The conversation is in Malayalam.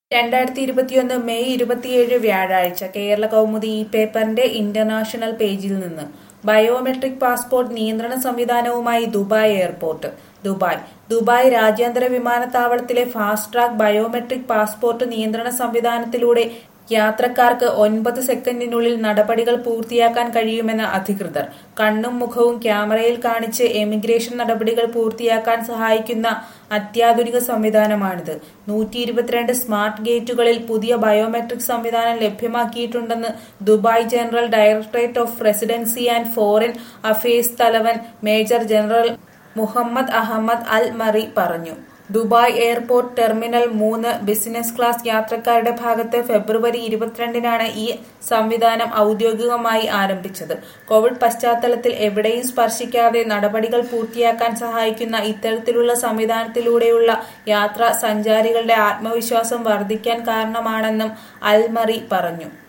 രണ്ടായിരത്തി ഇരുപത്തിയൊന്ന് മെയ് ഇരുപത്തിയേഴ് വ്യാഴാഴ്ച കേരള കൗമുദി ഈ പേപ്പറിന്റെ ഇന്റർനാഷണൽ പേജിൽ നിന്ന് ബയോമെട്രിക് പാസ്പോർട്ട് നിയന്ത്രണ സംവിധാനവുമായി ദുബായ് എയർപോർട്ട് ദുബായ് ദുബായ് രാജ്യാന്തര വിമാനത്താവളത്തിലെ ഫാസ്റ്റ് ട്രാക്ക് ബയോമെട്രിക് പാസ്പോർട്ട് നിയന്ത്രണ സംവിധാനത്തിലൂടെ യാത്രക്കാർക്ക് ഒൻപത് സെക്കൻഡിനുള്ളിൽ നടപടികൾ പൂർത്തിയാക്കാൻ കഴിയുമെന്ന് അധികൃതർ കണ്ണും മുഖവും ക്യാമറയിൽ കാണിച്ച് എമിഗ്രേഷൻ നടപടികൾ പൂർത്തിയാക്കാൻ സഹായിക്കുന്ന അത്യാധുനിക സംവിധാനമാണിത് നൂറ്റി ഇരുപത്തിരണ്ട് സ്മാർട്ട് ഗേറ്റുകളിൽ പുതിയ ബയോമെട്രിക് സംവിധാനം ലഭ്യമാക്കിയിട്ടുണ്ടെന്ന് Dubai general directorate of residency and foreign affairs തലവൻ major general Mohammed Ahmed Al Marri പറഞ്ഞു ദുബായ് എയർപോർട്ട് ടെർമിനൽ മൂന്ന് ബിസിനസ് ക്ലാസ് യാത്രക്കാരുടെ ഭാഗത്ത് ഫെബ്രുവരി ഇരുപത്തിരണ്ടിനാണ് ഈ സംവിധാനം ഔദ്യോഗികമായി ആരംഭിച്ചത് കോവിഡ് പശ്ചാത്തലത്തിൽ എവിടെയും സ്പർശിക്കാതെ നടപടികൾ പൂർത്തിയാക്കാൻ സഹായിക്കുന്ന ഇത്തരത്തിലുള്ള സംവിധാനത്തിലൂടെയുള്ള യാത്ര സഞ്ചാരികളുടെ ആത്മവിശ്വാസം വർദ്ധിക്കാൻ കാരണമാണെന്നും അൽമറി പറഞ്ഞു